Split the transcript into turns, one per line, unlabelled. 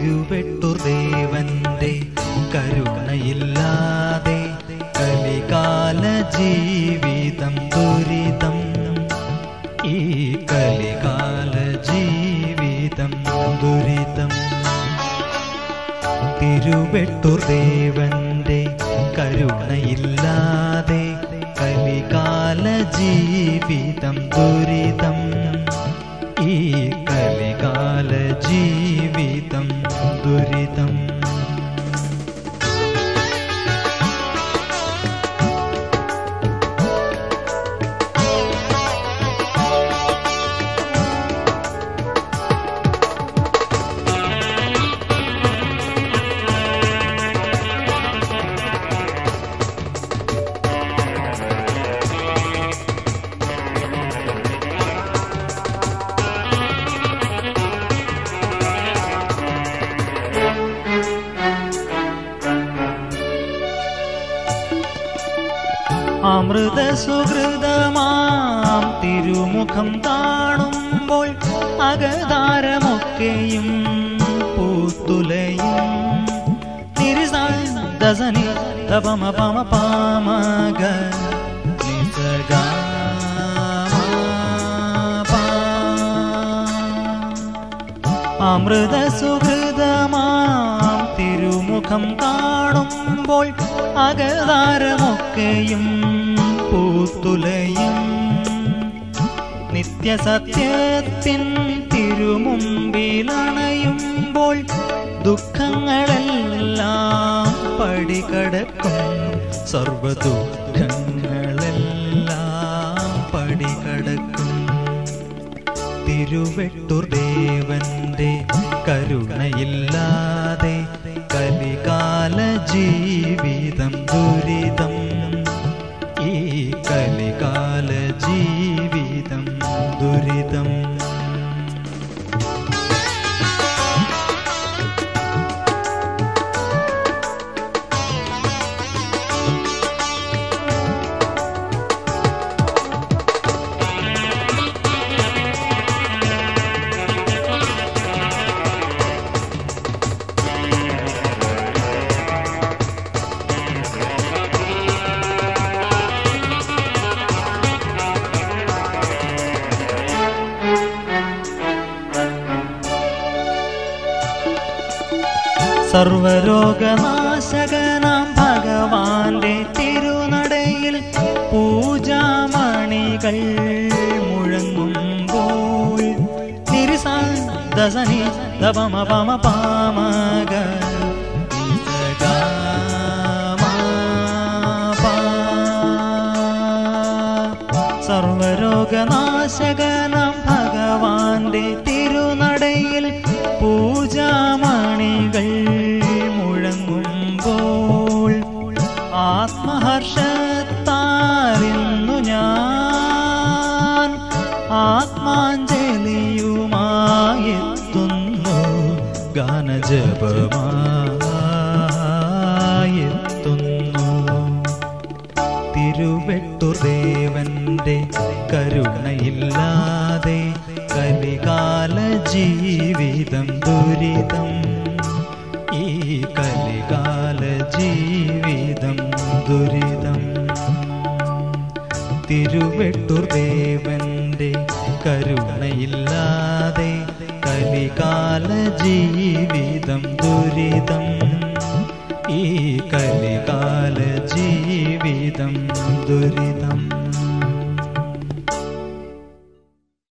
തിരുവെട്ടൂർ ദേവന്റെ കരുണയില്ലാതെ കലികാല ജീവിതം ദുരിതം ഈ കലികാല ജീവിതം ദുരിതം തിരുവെട്ടൂർ ദേവന്റെ കരുണയില്ലാതെ കലികാല ജീവിതം ദുരിതം ഈ കലികാല ജീവിതം ദുരിതം അമൃത സുഹൃതമാം തിരുമുഖം കാണുമ്പോൾ അകതാരമൊക്കെയും പൂത്തുലയും തിരുസാനി തപമ പമ പാമക നിസഗ അമൃത സുഹൃതമാം തിരുമുഖം കാണുമ്പോൾ അകതാരമൊക്കെയും പൂത്തുലയും നിത്യസത്യത്തിൻ തിരുമുമ്പിലണയുമ്പോൾ ദുഃഖങ്ങളെല്ലാം പടികടക്കും സർവദുഃഖങ്ങളെല്ലാം പടികടക്കും തിരുവെട്ടൂർ ദേവന്റെ കരുണയില്ലാതെ കലികാല ജീവിതം ദുരിതം ഈ കലികാല ജീവിതം ദുരിതം സർവരോഗനാശകനാം ഭഗവാന്റെ തിരുനടയിൽ പൂജാമണികൾ മുഴങ്ങുമ്പോൾ നിരിസനി ദപമ പമ പാമക സർവരോഗനാശകനാം ഭഗവാന്റെ തിരുനടയിൽ പൂജാമണികൾ മുഴങ്ങുമ്പോൾ ആത്മഹർഷത്താരിന്നു ഞാൻ ആത്മാഞ്ജലിയുമായെത്തുന്നു ഗാനജപമായെത്തുന്നു തിരുവെട്ടൂർ ദേവന്റെ കരുണയില്ലാതെ കലികാല ജീവിതം ദുരിതം ഈ കലികാല ജീവിതം ദുരിതം തിരുവെട്ടൂർ ദേവന്റെ കരുണയില്ലാതെ കലികാല ജീവിതം ദുരിതം ഈ കലികാല ജീവിതം ദുരിതം